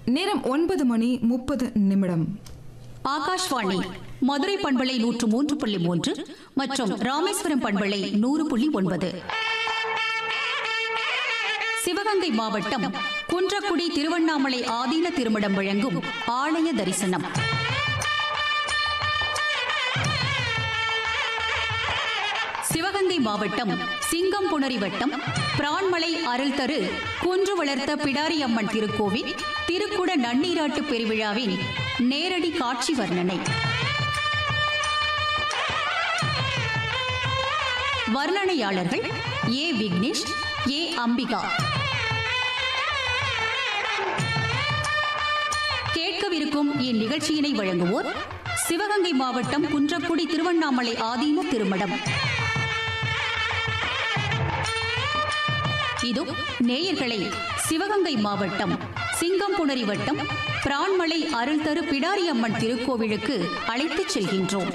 நேரம் ஒன்பது மணி முப்பது நிமிடம் ஆகாஷ்வாணி மதுரை பண்பலை நூற்று மூன்று புள்ளி மூன்று மற்றும் ராமேஸ்வரம் பண்பலை நூறு புள்ளி ஒன்பது சிவகங்கை மாவட்டம் குன்றக்குடி திருவண்ணாமலை ஆதீன திருமடம் வழங்கும் ஆலய தரிசனம் சிவகங்கை மாவட்டம் சிங்கம்புணரி வட்டம் பிரான்மலை அருள் தரு குன்று வளர்த்த பிடாரி அம்மன் திருக்கோவில் திருக்குட நன்னீராட்டு பெருவிழாவின் நேரடி காட்சி வர்ணனை வர்ணனையாளர்கள் ஏ விக்னேஷ் ஏ அம்பிகா கேட்கவிருக்கும் இந்நிகழ்ச்சியினை வழங்குவோர் சிவகங்கை மாவட்டம் குன்றக்குடி திருவண்ணாமலை ஆதீன திருமடம் இது நேயர்களை சிவகங்கை மாவட்டம் சிங்கம்புணரி வட்டம் பிரான்மலை அருள் தரு பிடாரி அம்மன் திருக்கோவிலுக்கு அழைத்துச் செல்கின்றோம்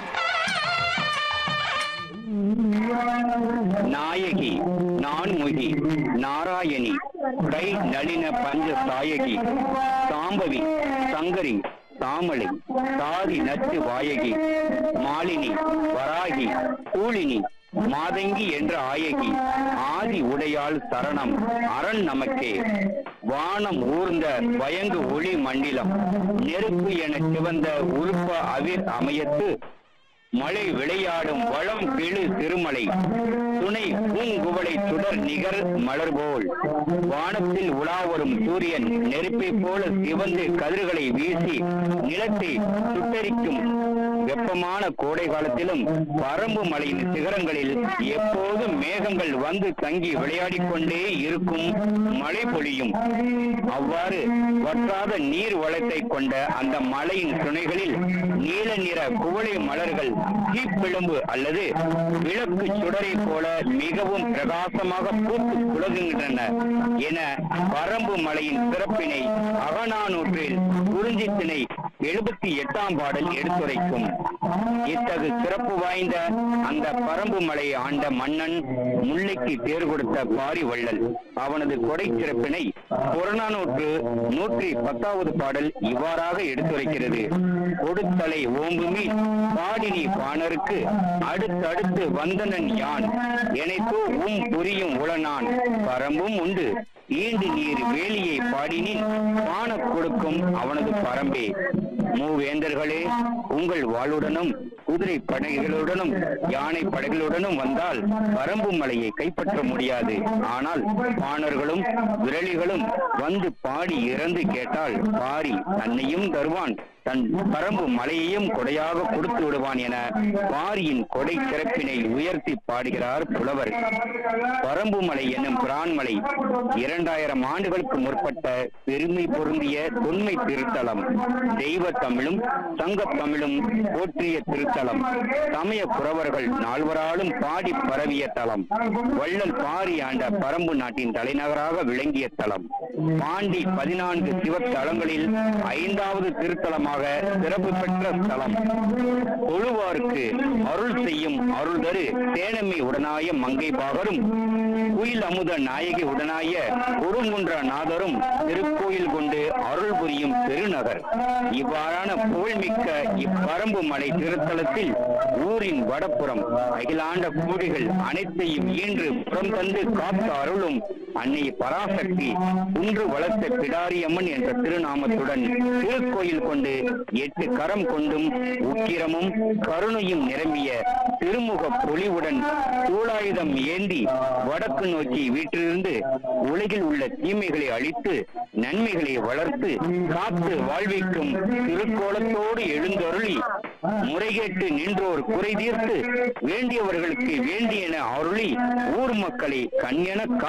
நாயகி நான்முகி நாராயணி கை நளின பஞ்ச சாயகி சாம்பவி சங்கரி தாமலை சாதி நச்சு வாயகி மாலினி வராகி கூலினி மாதங்கி என்ற ஆயகி ஆதி உடையாள் சரணம் அரண் நமக்கே வானம் ஊர்ந்த வயங்கு ஒளி மண்டிலம் நெருப்பு என சிவந்த உருப்ப அவிர் அமையத்து மழை விளையாடும் வளம் கெழு திருமலை துணை பூங்குவளை சுடர் நிகர் மலர் போல் வானத்தில் உலா வரும் சூரியன் நெருப்பை போல சிவந்து கதிர்களை வீசி நிலத்தை சுட்டரிக்கும் வெப்பமான கோடை காலத்திலும் பரம்பு மலையின் சிகரங்களில் எப்போதும் மேகங்கள் வந்து தங்கி விளையாடிக் கொண்டே இருக்கும் மழை பொழியும் அவ்வாறு வற்றாத நீர் வளத்தை கொண்ட அந்த மலையின் துணைகளில் நீல நிற குவளை மலர்கள் தீப்பிழம்பு அல்லது விளக்கு சுடரை போல மிகவும் பிரகாசமாக பூத்து குலகுகின்றன என பரம்பு மலையின் சிறப்பினை அகநானூற்றில் குறிஞ்சித்திணை எழுபத்தி எட்டாம் பாடல் எடுத்துரைக்கும் இத்தகு சிறப்பு வாய்ந்த அந்த பரம்பு மலை ஆண்ட மன்னன் முல்லைக்கு தேர் கொடுத்த பாரி வள்ளல் அவனது கொடை சிறப்பினை புறநானூற்று நூற்றி பத்தாவது பாடல் இவ்வாறாக எடுத்துரைக்கிறது கொடுத்தலை ஓம்புமி பாடினி பாணருக்கு அடுத்தடுத்து வந்தனன் யான் எனைத்தோ உம் புரியும் உளனான் பரம்பும் உண்டு ஈண்டு நீர் வேலியை பாடினின் பானக் கொடுக்கும் அவனது பரம்பே மூவேந்தர்களே உங்கள் வாளுடனும் குதிரை படைகளுடனும் யானை படைகளுடனும் வந்தால் பரம்பு மலையை கைப்பற்ற முடியாது ஆனால் பாணர்களும் விரலிகளும் வந்து பாடி இறந்து கேட்டால் பாரி தன்னையும் தருவான் தன் பரம்பு மலையையும் கொடையாக கொடுத்து விடுவான் என பாரியின் கொடை சிறப்பினை உயர்த்தி பாடுகிறார் புலவர் பரம்பு மலை என்னும் பிரான்மலை இரண்டாயிரம் ஆண்டுகளுக்கு முற்பட்ட பெருமை பொருந்திய தொன்மை திருத்தலம் தெய்வ தமிழும் சங்கத் தமிழும் போற்றிய திருத்தலம் சமய புறவர்கள் நால்வராலும் பாடி பரவிய தலம் வள்ளல் பாரி ஆண்ட பரம்பு நாட்டின் தலைநகராக விளங்கிய தலம் பாண்டி பதினான்கு சிவத்தலங்களில் ஐந்தாவது திருத்தலமாக சிறப்பு பெற்ற தலம் தொழுவாருக்கு அருள் செய்யும் அருள் தரு தேனம்மை உடனாய மங்கை பாகரும் குயில் அமுத நாயகி உடனாய குறுங்குன்ற நாதரும் திருக்கோயில் கொண்டு அருள் புரியும் பெருநகர் இவ்வாறான புகழ்மிக்க இப்பரம்பு மலை திருத்தலத்தில் ஊரின் வடப்புறம் அகிலாண்ட கூடிகள் அனைத்தையும் ஈன்று புறம் தந்து காத்து அருளும் அன்னை பராசக்தி குன்று வளர்த்த பிடாரியம்மன் என்ற திருநாமத்துடன் திருக்கோயில் கொண்டு எட்டு கரம் கொண்டும் உக்கிரமும் கருணையும் நிரம்பிய திருமுக பொலிவுடன் சூளாயுதம் ஏந்தி வடக்கு நோக்கி வீற்றிருந்து உலகில் உள்ள தீமைகளை அழித்து நன்மைகளை வளர்த்து காத்து வாழ்விக்கும் திருக்கோலத்தோடு எழுந்தருளி முறைகேட்டு நின்றோர் குறை தீர்த்து வேண்டியவர்களுக்கு வேண்டியன அருளி ஊர் மக்களை கண்ணென